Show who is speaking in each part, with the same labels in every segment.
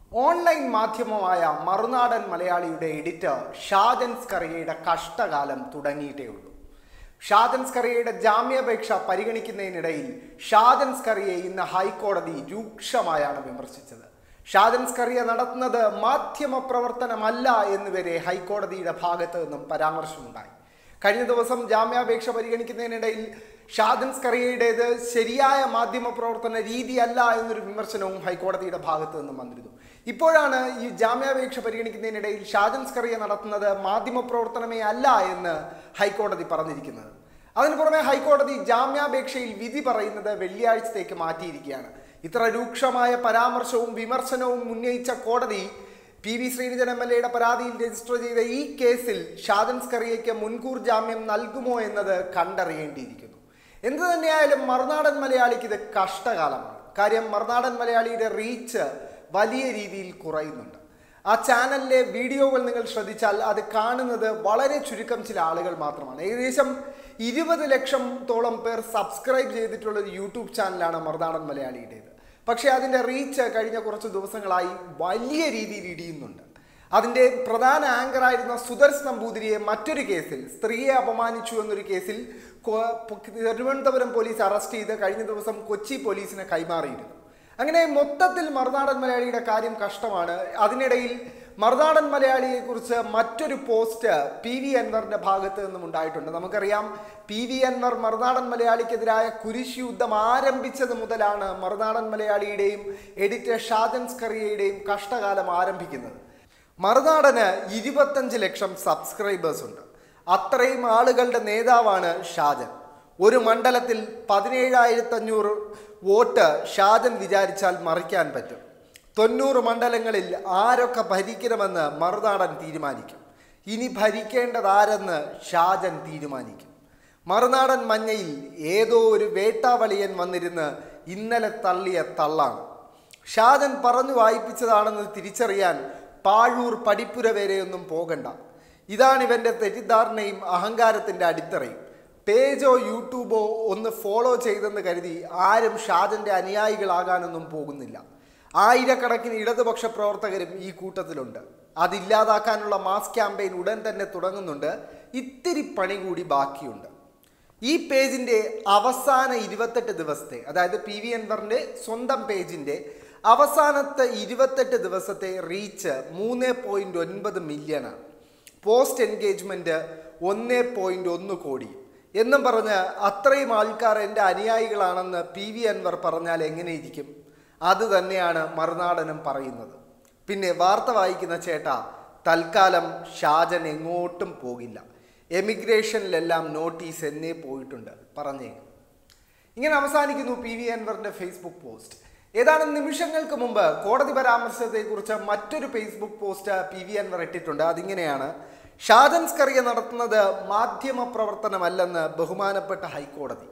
Speaker 1: online മാധ്യമമായ മറുനാടൻ മലയാളിയുടെ editor Shajan സ്കറിയയുടെ കഷ്ടകാലം തുടങ്ങിയിട്ടേ ഉള്ളൂ ഷാജൻ സ്കറിയയുടെ ജാമ്യാപേക്ഷ പരിഗണിക്കുന്നതിനിടയിൽ ഷാജൻ സ്കറിയെ ഇന്ന് ഹൈക്കോടതി രൂക്ഷമായാണ് വിമർശിച്ചത് ഷാജൻ സ്കറിയ നടത്തുന്നത് മാധ്യമ പ്രവർത്തനമല്ല എന്നുവരെ ഹൈക്കോടതിയുടെ ഭാഗത്ത് നിന്നും പരാമർശമുണ്ടായി കഴിഞ്ഞ ദിവസം ജാമ്യാപേക്ഷ പരിഗണിക്കുന്നതിനിടയിൽ ഷാജൻ സ്കറിയയുടേത് ശരിയായ മാധ്യമ പ്രവർത്തന രീതിയല്ല എന്നൊരു വിമർശനവും ഹൈക്കോടതിയുടെ ഭാഗത്ത് നിന്നും വന്നിരുന്നു ഇപ്പോഴാണ് ഈ ജാമ്യാപേക്ഷ പരിഗണിക്കുന്നതിനിടയിൽ ഷാജൻ സ്കറിയ നടത്തുന്നത് മാധ്യമ പ്രവർത്തനമേ അല്ല എന്ന് ഹൈക്കോടതി പറഞ്ഞിരിക്കുന്നത് അതിനു പുറമെ ഹൈക്കോടതി ജാമ്യാപേക്ഷയിൽ വിധി പറയുന്നത് വെള്ളിയാഴ്ചത്തേക്ക് മാറ്റിയിരിക്കുകയാണ് ഇത്ര രൂക്ഷമായ പരാമർശവും വിമർശനവും ഉന്നയിച്ച കോടതി P V Sreenidhan M L എയുടെ പരാതിയിൽ രജിസ്റ്റർ ചെയ്ത ഈ കേസിൽ ഷാജൻ സ്കറിയയ്ക്ക് മുൻകൂർ ജാമ്യം നൽകുമോ എന്നത് കണ്ടറിയേണ്ടിയിരിക്കുന്നു എന്തു തന്നെയായാലും മറുനാടൻ മലയാളിക്ക് ഇത് കഷ്ടകാലമാണ് കാര്യം മറുനാടൻ മലയാളിയുടെ റീച്ച് വലിയ രീതിയിൽ കുറയുന്നുണ്ട് ആ ചാനലിലെ വീഡിയോകൾ നിങ്ങൾ ശ്രദ്ധിച്ചാൽ അത് കാണുന്നത് വളരെ ചുരുക്കം ചില ആളുകൾ മാത്രമാണ് ഏകദേശം ഇരുപത് ലക്ഷത്തോളം പേർ സബ്സ്ക്രൈബ് ചെയ്തിട്ടുള്ള ഒരു യൂട്യൂബ് ചാനലാണ് മറുനാടൻ മലയാളിയുടേത് പക്ഷേ അതിൻ്റെ റീച്ച് കഴിഞ്ഞ കുറച്ച് ദിവസങ്ങളായി വലിയ രീതിയിൽ ഇടിയുന്നുണ്ട് അതിൻ്റെ പ്രധാന ആങ്കറായിരുന്ന സുദർശ് നമ്പൂതിരിയെ മറ്റൊരു കേസിൽ സ്ത്രീയെ അപമാനിച്ചു എന്നൊരു കേസിൽ കൊ- തിരുവനന്തപുരം പോലീസ് അറസ്റ്റ് ചെയ്ത് കഴിഞ്ഞ ദിവസം കൊച്ചി പോലീസിന് കൈമാറിയിരുന്നു അങ്ങനെ മൊത്തത്തിൽ മറുനാടൻ മലയാളിയുടെ കാര്യം കഷ്ടമാണ് അതിനിടയിൽ മറുനാടൻ മലയാളിയെ കുറിച്ച് മറ്റൊരു പോസ്റ്റ് പി വി അൻവറിന്റെ ഭാഗത്ത് നിന്നും ഉണ്ടായിട്ടുണ്ട് നമുക്കറിയാം പി വി അൻവർ മറുനാടൻ മലയാളിക്കെതിരായ കുരിശ് യുദ്ധം ആരംഭിച്ചത് മുതലാണ് മറുനാടൻ മലയാളിയുടെയും എഡിറ്റർ ഷാജൻ സ്കറിയയുടെയും കഷ്ടകാലം ആരംഭിക്കുന്നത് മറുനാടന് ഇരുപത്തഞ്ച് ലക്ഷം സബ്സ്ക്രൈബേഴ്സ് ഉണ്ട് അത്രയും ആളുകളുടെ നേതാവാണ് ഷാജൻ ഒരു മണ്ഡലത്തിൽ പതിനേഴായിരത്തി അഞ്ഞൂറ് വോട്ട് ഷാജൻ വിചാരിച്ചാൽ മറിക്കാൻ പറ്റും തൊണ്ണൂറ് മണ്ഡലങ്ങളിൽ ആരൊക്കെ ഭരിക്കണമെന്ന് മറുനാടൻ തീരുമാനിക്കും ഇനി ഭരിക്കേണ്ടതാരെന്ന് ഷാജൻ തീരുമാനിക്കും മറുനാടൻ മഞ്ഞയിൽ ഏതോ ഒരു വേട്ടാവളിയൻ വന്നിരുന്ന് ഇന്നലെ തള്ളിയ തള്ളാണ് ഷാജൻ പറഞ്ഞു വായിപ്പിച്ചതാണെന്ന് തിരിച്ചറിയാൻ പാഴൂർ പടിപ്പുര വരെയൊന്നും പോകണ്ട ഇതാണ് ഇവന്റെ തെറ്റിദ്ധാരണയും അഹങ്കാരത്തിന്റെ അടിത്തറയും പേജോ യൂട്യൂബോ ഒന്ന് ഫോളോ ചെയ്തെന്ന് കരുതി ആരും ഷാജന്റെ അനുയായികളാകാനൊന്നും പോകുന്നില്ല ആയിരക്കണക്കിന് ഇടതുപക്ഷ പ്രവർത്തകരും ഈ കൂട്ടത്തിലുണ്ട് അതില്ലാതാക്കാനുള്ള മാസ് ക്യാമ്പയിൻ ഉടൻ തന്നെ തുടങ്ങുന്നുണ്ട് ഇത്തിരി പണി കൂടി ബാക്കിയുണ്ട് ഈ പേജിന്റെ അവസാന ഇരുപത്തെട്ട് ദിവസത്തെ അതായത് പി വി അൻവറിന്റെ സ്വന്തം പേജിന്റെ അവസാനത്തെ ഇരുപത്തെട്ട് ദിവസത്തെ റീച്ച് മൂന്ന് പോയിന്റ് ഒൻപത് മില്യണാണ് പോസ്റ്റ് എൻഗേജ്മെന്റ് ഒന്ന് പോയിന്റ് ഒന്ന് കോടി എന്നും പറഞ്ഞ് അത്രയും ആൾക്കാർ എൻ്റെ അനുയായികളാണെന്ന് പി വി അൻവർ പറഞ്ഞാൽ എങ്ങനെയിരിക്കും അത് തന്നെയാണ് മറുനാടനും പറയുന്നത് പിന്നെ വാർത്ത വായിക്കുന്ന ചേട്ടാ തൽക്കാലം ഷാജൻ എങ്ങോട്ടും പോകില്ല എമിഗ്രേഷനിലെല്ലാം നോട്ടീസ് എന്നേ പോയിട്ടുണ്ട് പറഞ്ഞേക്കും ഇങ്ങനെ അവസാനിക്കുന്നു പി വി അൻവറിന്റെ ഫേസ്ബുക്ക് പോസ്റ്റ് ഏതാനും നിമിഷങ്ങൾക്ക് മുമ്പ് കോടതി പരാമർശത്തെക്കുറിച്ച് മറ്റൊരു Facebook post P V Anvar ഇട്ടിട്ടുണ്ട് അതിങ്ങനെയാണ് ഷാജൻ സ്കറിയ നടത്തുന്നത് മാധ്യമ പ്രവർത്തനമല്ലെന്ന് ബഹുമാനപ്പെട്ട ഹൈക്കോടതി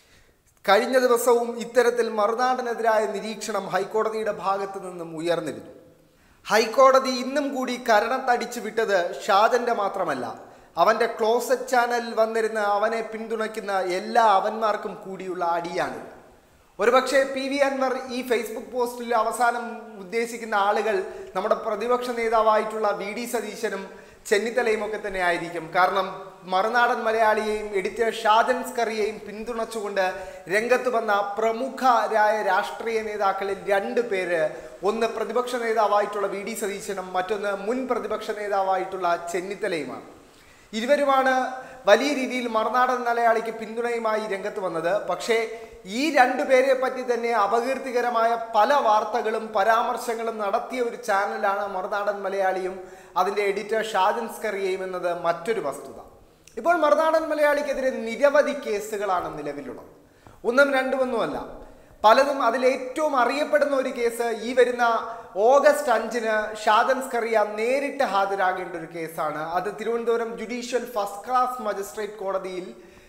Speaker 1: കഴിഞ്ഞ ദിവസവും ഇത്തരത്തിൽ മറുനാടനെതിരായ നിരീക്ഷണം ഹൈക്കോടതിയുടെ ഭാഗത്തു നിന്നും ഉയർന്നിരുന്നു ഹൈക്കോടതി ഇന്നും കൂടി കരണത്തടിച്ചു വിട്ടത് ഷാജന്റെ മാത്രമല്ല അവന്റെ ക്ലോസറ്റ് ചാനലിൽ വന്നിരുന്ന അവനെ പിന്തുണയ്ക്കുന്ന എല്ലാ അവന്മാർക്കും കൂടിയുള്ള അടിയാണ് ഒരുപക്ഷെ പി വി അൻവർ ഈ ഫേസ്ബുക്ക് പോസ്റ്റിൽ അവസാനം ഉദ്ദേശിക്കുന്ന ആളുകൾ നമ്മുടെ പ്രതിപക്ഷ നേതാവായിട്ടുള്ള വി ഡി സതീശനും ചെന്നിത്തലയും ഒക്കെ തന്നെ ആയിരിക്കും കാരണം മറുനാടൻ മലയാളിയെയും എഡിറ്റർ ഷാജൻ സ്കറിയെയും പിന്തുണച്ചുകൊണ്ട് രംഗത്ത് വന്ന പ്രമുഖരായ രാഷ്ട്രീയ നേതാക്കളിൽ രണ്ട് പേര് ഒന്ന് പ്രതിപക്ഷ നേതാവായിട്ടുള്ള വി ഡി സതീശനും മറ്റൊന്ന് മുൻ പ്രതിപക്ഷ നേതാവായിട്ടുള്ള ചെന്നിത്തലയുമാണ് ഇരുവരുമാണ് വലിയ രീതിയിൽ മറുനാടൻ മലയാളിക്ക് പിന്തുണയുമായി രംഗത്ത് വന്നത് പക്ഷേ ഈ രണ്ടു പേരെ പറ്റി തന്നെ അപകീർത്തികരമായ പല വാർത്തകളും പരാമർശങ്ങളും നടത്തിയ ഒരു ചാനലാണ് മറുനാടൻ മലയാളിയും അതിൻ്റെ എഡിറ്റർ ഷാജൻ സ്കറിയയും എന്നത് മറ്റൊരു വസ്തുത ഇപ്പോൾ മറുനാടൻ മലയാളിക്കെതിരെ നിരവധി കേസുകളാണ് നിലവിലുള്ളത് ഒന്നും രണ്ടുമൊന്നുമല്ല പലതും അതിലേറ്റവും അറിയപ്പെടുന്ന ഒരു കേസ് ഈ വരുന്ന ഓഗസ്റ്റ് അഞ്ചിന് ഷാജൻ സ്കറിയ നേരിട്ട് ഹാജരാകേണ്ട ഒരു കേസാണ് അത് Thiruvananthapuram judicial first class magistrate കോടതിയിൽ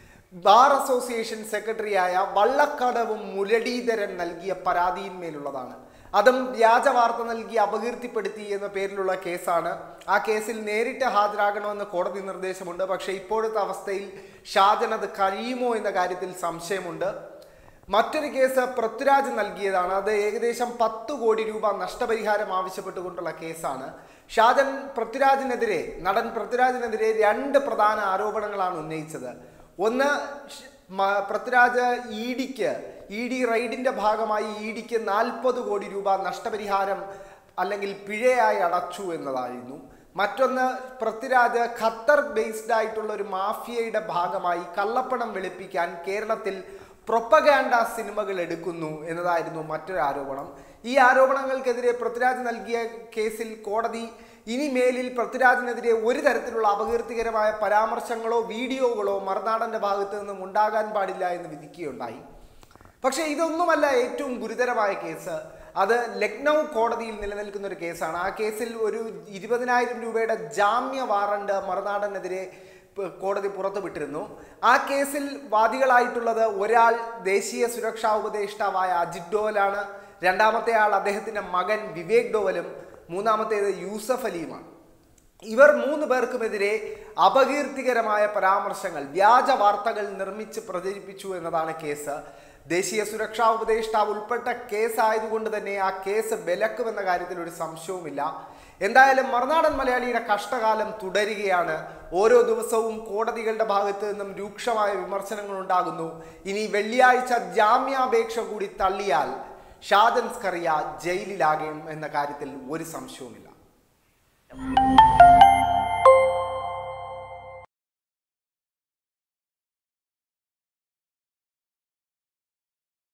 Speaker 1: ബാർ അസോസിയേഷൻ സെക്രട്ടറിയായ വള്ളക്കടവും മുരളീധരൻ നൽകിയ പരാതിയിന്മേലുള്ളതാണ് അതും വ്യാജ വാർത്ത നൽകി അപകീർത്തിപ്പെടുത്തി എന്ന പേരിലുള്ള കേസാണ് ആ കേസിൽ നേരിട്ട് ഹാജരാകണമെന്ന് കോടതി നിർദ്ദേശമുണ്ട് പക്ഷേ ഇപ്പോഴത്തെ അവസ്ഥയിൽ ഷാജൻ അത് കഴിയുമോ എന്ന കാര്യത്തിൽ സംശയമുണ്ട് മറ്റൊരു കേസ് പൃഥ്വിരാജ് നൽകിയതാണ് അത് ഏകദേശം പത്ത് കോടി രൂപ നഷ്ടപരിഹാരം ആവശ്യപ്പെട്ടുകൊണ്ടുള്ള കേസാണ് ഷാജൻ പൃഥ്വിരാജിനെതിരെ നടൻ പൃഥ്വിരാജിനെതിരെ രണ്ട് പ്രധാന ആരോപണങ്ങളാണ് ഉന്നയിച്ചത് ഒന്ന് ഷ്- മ- പൃഥ്വിരാജ് ഇ ഡിക്ക് ഇ ഡി റൈഡിന്റെ ഭാഗമായി ഇ ഡിക്ക് നാൽപ്പത് കോടി രൂപ നഷ്ടപരിഹാരം അല്ലെങ്കിൽ പിഴയായി അടച്ചു എന്നതായിരുന്നു മറ്റൊന്ന് പൃഥ്വിരാജ് ഖത്തർ ബേസ്ഡ് ആയിട്ടുള്ള ഒരു മാഫിയയുടെ ഭാഗമായി കള്ളപ്പണം വെളുപ്പിക്കാൻ കേരളത്തിൽ പ്രൊപ്പഗാൻഡ സിനിമകൾ എടുക്കുന്നു എന്നതായിരുന്നു മറ്റൊരു ആരോപണം ഈ ആരോപണങ്ങൾക്കെതിരെ പൃഥ്വിരാജ് നൽകിയ കേസിൽ കോടതി ഇനി മേലിൽ പൃഥ്വിരാജിനെതിരെ ഒരു തരത്തിലുള്ള അപകീർത്തികരമായ പരാമർശങ്ങളോ വീഡിയോകളോ മറുനാടന്റെ ഭാഗത്തു നിന്നും ഉണ്ടാകാൻ പാടില്ല എന്ന് വിധിക്കുകയുണ്ടായി പക്ഷേ ഇതൊന്നുമല്ല ഏറ്റവും ഗുരുതരമായ കേസ് അത് ലക്നൗ കോടതിയിൽ നിലനിൽക്കുന്ന ഒരു കേസാണ് ആ കേസിൽ ഒരു ഇരുപതിനായിരം രൂപയുടെ ജാമ്യ വാറണ്ട് മറുനാടനെതിരെ പ- കോടതി പുറത്തുവിട്ടിരുന്നു ആ കേസിൽ വാദികളായിട്ടുള്ളത് ഒരാൾ ദേശീയ സുരക്ഷാ ഉപദേഷ്ടാവായ അജിത് ഡോവലാണ് രണ്ടാമത്തെ ആൾ അദ്ദേഹത്തിന്റെ മകൻ വിവേക് ഡോവലും മൂന്നാമത്തേത് യൂസഫ് അലിയുമാണ് ഇവർ മൂന്ന് പേർക്കുമെതിരെ അപകീർത്തികരമായ പരാമർശങ്ങൾ വ്യാജ വാർത്തകൾ നിർമ്മിച്ച് പ്രചരിപ്പിച്ചു എന്നതാണ് കേസ് ദേശീയ സുരക്ഷാ ഉപദേഷ്ടാവ് ഉൾപ്പെട്ട കേസ് ആയതുകൊണ്ട് തന്നെ ആ കേസ് വിലക്കുമെന്ന കാര്യത്തിൽ ഒരു സംശയവുമില്ല എന്തായാലും മറുനാടൻ മലയാളിയുടെ കഷ്ടകാലം തുടരുകയാണ് ഓരോ ദിവസവും കോടതികളുടെ ഭാഗത്ത് നിന്നും രൂക്ഷമായ വിമർശനങ്ങൾ ഉണ്ടാകുന്നു ഇനി വെള്ളിയാഴ്ച ജാമ്യാപേക്ഷ കൂടി തള്ളിയാൽ ഷാജൻ സ്കറിയ ജയിലിലാകും എന്ന കാര്യത്തിൽ ഒരു സംശയവുമില്ല